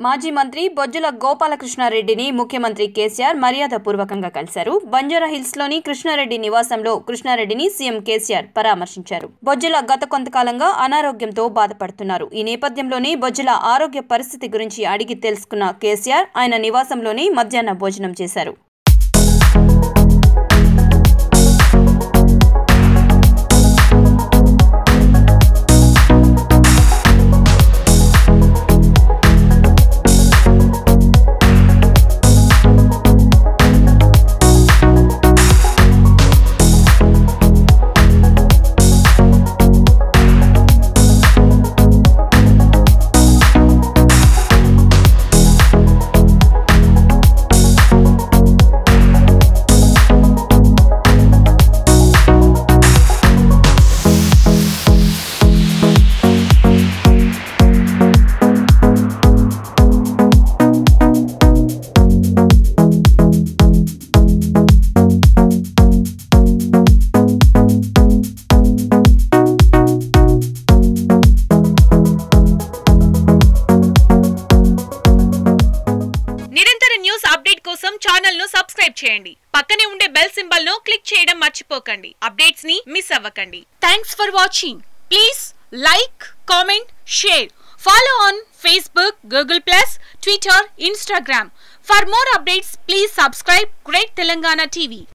మాజీ మంత్రి బొజ్జల గోపాలకృష్ణారెడ్డిని ముఖ్యమంత్రి కేసీఆర్ మర్యాదపూర్వకంగా కలిశారు బంజారా హిల్స్ లోని కృష్ణారెడ్డి నివాసంలో కృష్ణారెడ్డిని సీఎం కేసీఆర్ పరామర్శించారు బొజ్జల గత కొంతకాలంగా అనారోగ్యంతో బాధపడుతున్నారు ఈ నేపథ్యంలోనే బొజ్జల ఆరోగ్య పరిస్థితి గురించి అడిగి తెలుసుకున్న కేసీఆర్ ఆయన నివాసంలోనే మధ్యాహ్న భోజనం చేశారు నిరంతర న్యూస్ అప్డేట్ కోసం ఛానల్ ను సబ్స్క్రైబ్ చేయండి పక్కనే ఉండే బెల్ సింబల్ ను క్లిక్ చేయడం మర్చిపోకండి అప్డేట్స్ ని మిస్ అవ్వకండి thanks for watching please like comment share follow on Facebook Google plus Twitter Instagram for more updates please subscribe great Telangana TV